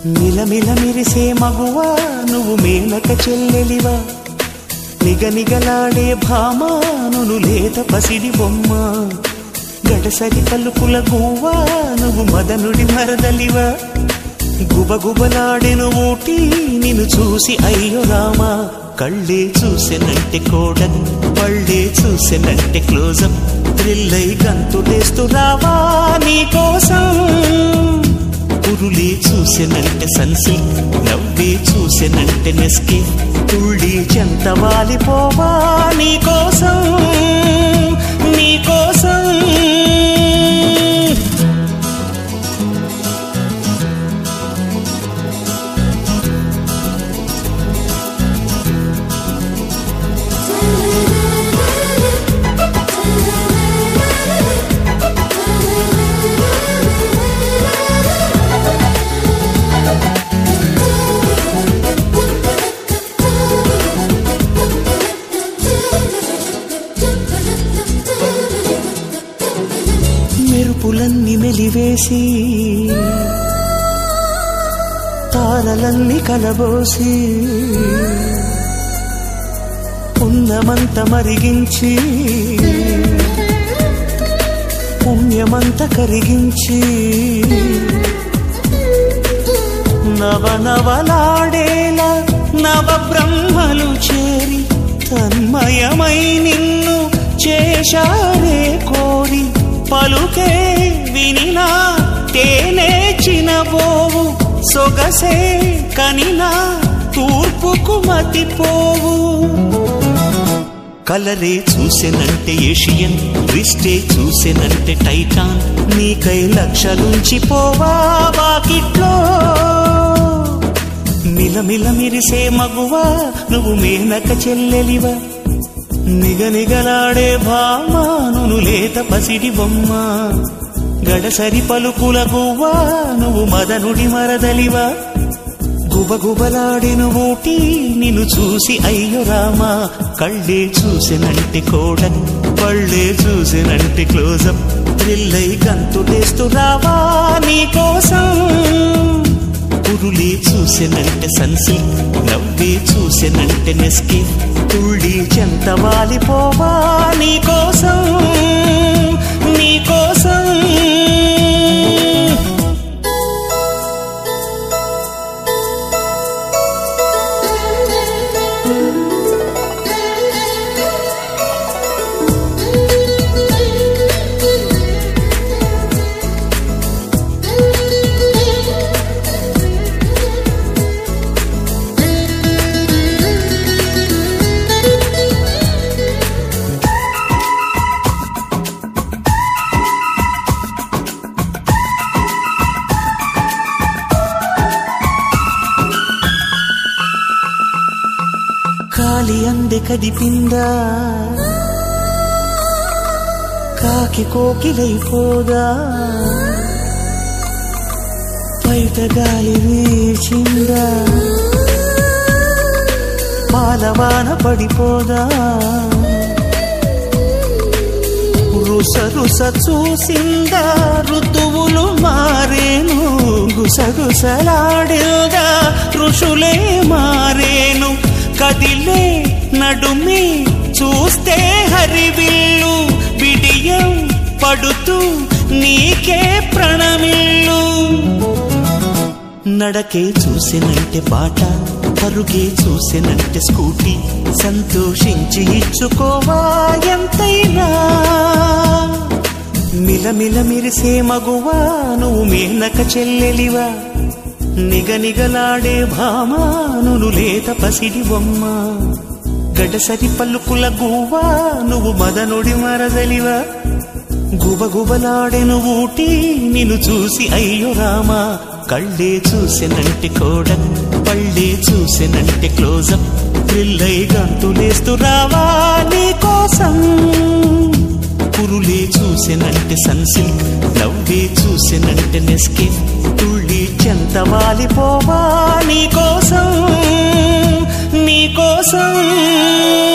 మిలమిల మెరిసే మగువా నువ్వు మేనక చెల్లెలివా నిగనిగలాడే భామా నును లేత పసిడి బొమ్మ గడసరి పలుకుల గువ్వా నువ్వు మదనుడి మరదలివా గుబగుబలాడెను ఊటి నిన్ను చూసి అయ్యో రామా కళ్ళే చూసెనంటే కోడన్ పళ్ళే చూసెనంటే క్లోజప్ థ్రిల్లై గంతులేస్తూ రావా నీ కోసం పురులే చూసెనంటే సన్సిల్క్ నవ్వే చూసెనంటే నెస్కి తుళ్ళి చెంత వాలిపోవా నీ కోసం నీ కోసం మెరుపులన్నీ మెలివేసి తారలన్నీ కలబోసి పుణ్యమంత మరిగించి పుణ్యమంత కరిగించి నవనవలాడేలా నవ బ్రహ్మలు చేరి తన్మయమై నిన్ను చేశారే కోరి పలుకే వినినా తేనే చినబోవు సొగసే కనినా తూర్పుకు మతిపోవు కలరే చూసెనంటే ఏషియన్ ట్విస్టే చూసెనంటే టైటాన్ నీకై లక్షలుంచి పోవా వాకిట్లో మిలమిల మిరిసే మగువా నువ్వు మేనక చెల్లెలివా నిగనిగలాడే భామానును లేత పసిడి బొమ్మ గడసరి పలుకుల గువ్వా నువ్వు మదనుడి మరదలివా గుబగుబలాడిను ఊటి నిన్ను చూసి అయ్యో రామా కళ్ళే చూసినంటి కోడన్ పళ్ళే చూసినంటి క్లోజప్ థ్రిల్లై గంతులేస్తూ రావా నీ కోసం పురులే చూసినంటే సన్సిల్క్ నవ్వే చూసినంటే నెస్కి తుళ్ళి చెంత వాలిపోవా నీ కోసం నీ కోసం కాలి అంది కదిపిందా కాకి కోకిలైపోదా బయట గాలి వీచిందా పాలవాన పడిపోదా రుస రుస చూసిందా ఋతువులు మారేను గుసగుసలాడేగా ఋషులే మారేను కదిలే నడుమి చూస్తే హరివిల్లు బిడియం పడుతూ నీకే ప్రణమిల్లు నడకే చూసినంటే బాట పరుగే చూసినంటే స్కూటీ సంతోషించి ఇచ్చుకోవా ఎంతైనా మిలమిల మిరిసే మగువా నువ్వు మేనక చెల్లెలివా నిగనిగలాడే భామా నువ్వు లేత పసిడి బొమ్మ గడసరి పలుకుల గువ్వా నువ్వు మదనుడి మరదలివా గుబగుబలాడెను ఊటి నిన్ను చూసి అయ్యో రామా కళ్ళే చూసినంటే కోడన్ పళ్ళే చూసినంటే క్లోజప్ థ్రిల్లై గంతులేస్తూ రావా నీ కోసం పురులే చూసినంటే సన్సిల్క్ నవ్వే చూసినంటే నెస్కిన్ తుళ్ళి చెంత వాలిపోవా నీ కోసం నీ కోసం